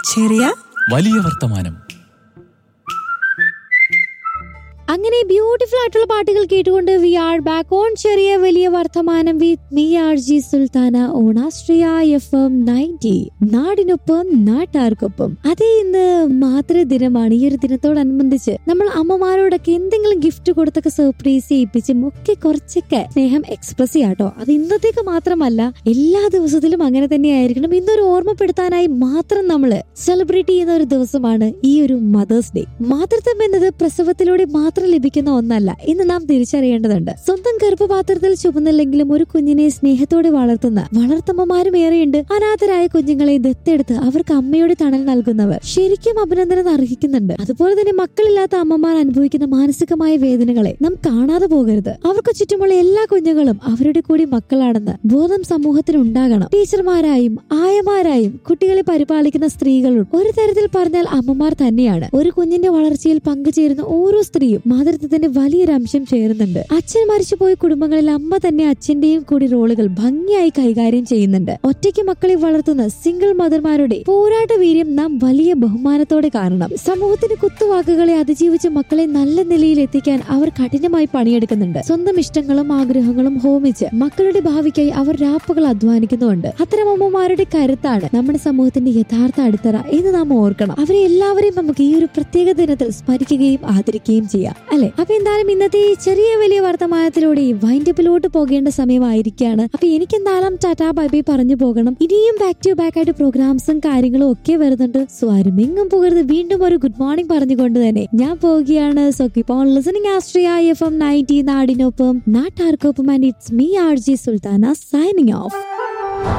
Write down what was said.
ചെറിയ വലിയ വർത്തമാനം അങ്ങനെ ബ്യൂട്ടിഫുൾ ആയിട്ടുള്ള പാട്ടുകൾ കേട്ടുകൊണ്ട് വി ആർ ബാക്ക് ഓൺ ചെറിയ വലിയ വർത്തമാനം with me R G Sultana ഓണാസ്ട്രിയ എഫ് എം നയൻറ്റി നാടിനൊപ്പം നാട്ടാർക്കൊപ്പം അതേ ഇന്ന് മാതൃദിനമാണ് ഈ ഒരു ദിനത്തോടനുബന്ധിച്ച് നമ്മൾ അമ്മമാരോടൊക്കെ എന്തെങ്കിലും ഗിഫ്റ്റ് കൊടുത്തൊക്കെ സർപ്രൈസ് ചെയ്യിപ്പിച്ചും ഒക്കെ കുറച്ചൊക്കെ സ്നേഹം എക്സ്പ്രസ് ചെയ്യാട്ടോ അത് ഇന്നത്തേക്ക് മാത്രമല്ല എല്ലാ ദിവസത്തിലും അങ്ങനെ തന്നെ ആയിരിക്കണം ഇന്നൊരു ഓർമ്മപ്പെടുത്താനായി മാത്രം നമ്മൾ സെലിബ്രേറ്റ് ചെയ്യുന്ന ഒരു ദിവസമാണ് ഈ ഒരു മദേഴ്സ് ഡേ മാതൃത്വം എന്നത് പ്രസവത്തിലൂടെ മാത്രം ലഭിക്കുന്ന ഒന്നല്ല എന്ന് നാം തിരിച്ചറിയേണ്ടതുണ്ട് സ്വന്തം ഗർഭപാത്രത്തിൽ ചുമന്നില്ലെങ്കിലും ഒരു കുഞ്ഞിനെ സ്നേഹത്തോടെ വളർത്തുന്ന വളർത്തമ്മമാരും ഏറെയുണ്ട് അനാഥരായ കുഞ്ഞുങ്ങളെ ദത്തെടുത്ത് അവർക്ക് അമ്മയുടെ തണൽ നൽകുന്നവർ ശരിക്കും അഭിനന്ദനം അർഹിക്കുന്നുണ്ട് അതുപോലെ തന്നെ മക്കളില്ലാത്ത അമ്മമാർ അനുഭവിക്കുന്ന മാനസികമായ വേദനകളെ നാം കാണാതെ പോകരുത് അവർക്ക് ചുറ്റുമുള്ള എല്ലാ കുഞ്ഞുങ്ങളും അവരുടെ കൂടി മക്കളാണെന്ന് ബോധം സമൂഹത്തിന് ഉണ്ടാകണം ടീച്ചർമാരായും ആയമാരായും കുട്ടികളെ പരിപാലിക്കുന്ന സ്ത്രീകളും ഒരു തരത്തിൽ പറഞ്ഞാൽ അമ്മമാർ തന്നെയാണ് ഒരു കുഞ്ഞിന്റെ വളർച്ചയിൽ പങ്കുചേരുന്ന ഓരോ സ്ത്രീയും മാതൃത്വത്തിന്റെ വലിയൊരു അംശം ചേരുന്നുണ്ട് അച്ഛൻ മരിച്ചുപോയ കുടുംബങ്ങളിൽ അമ്മ തന്നെ അച്ഛന്റെയും കൂടി റോളുകൾ ഭംഗിയായി കൈകാര്യം ചെയ്യുന്നുണ്ട് ഒറ്റയ്ക്ക് മക്കളെ വളർത്തുന്ന സിംഗിൾ മദർമാരുടെ പോരാട്ട വീര്യം നാം വലിയ ബഹുമാനത്തോടെ കാണണം സമൂഹത്തിന്റെ കുത്തുവാക്കുകളെ അതിജീവിച്ച് മക്കളെ നല്ല നിലയിൽ എത്തിക്കാൻ അവർ കഠിനമായി പണിയെടുക്കുന്നുണ്ട് സ്വന്തം ഇഷ്ടങ്ങളും ആഗ്രഹങ്ങളും ഹോമിച്ച് മക്കളുടെ ഭാവിക്കായി അവർ രാപ്പകൾ അധ്വാനിക്കുന്നുണ്ട് അത്തരം അമ്മമാരുടെ കരുത്താണ് നമ്മുടെ സമൂഹത്തിന്റെ യഥാർത്ഥ അടിത്തറ എന്ന് നാം ഓർക്കണം അവരെ എല്ലാവരെയും നമുക്ക് ഈ ഒരു പ്രത്യേക ദിനത്തിൽ സ്മരിക്കുകയും ആദരിക്കുകയും ചെയ്യാം അല്ലെ അപ്പൊ എന്തായാലും ഇന്നത്തെ ഈ ചെറിയ വലിയ വർത്തമാനത്തിലൂടെ ഈ വൈൻഡപ്പിലോട്ട് പോകേണ്ട സമയമായിരിക്കാണ് അപ്പൊ എനിക്ക് എന്തായാലും ടാറ്റാ ബൈ ബൈ പറഞ്ഞു പോകണം ഇനിയും ബാക്ക് ടു ബാക്ക് ആയിട്ട് പ്രോഗ്രാംസും കാര്യങ്ങളും ഒക്കെ വരുന്നുണ്ട് സോ ആരും എങ്ങും പോകരുത് വീണ്ടും ഒരു ഗുഡ് മോർണിംഗ് പറഞ്ഞുകൊണ്ട് തന്നെ ഞാൻ പോവുകയാണ് so keep on listening Astriya F M ninety നാടിനൊപ്പം നാട്ടാർക്കൊപ്പം and it's me R G Sultana signing of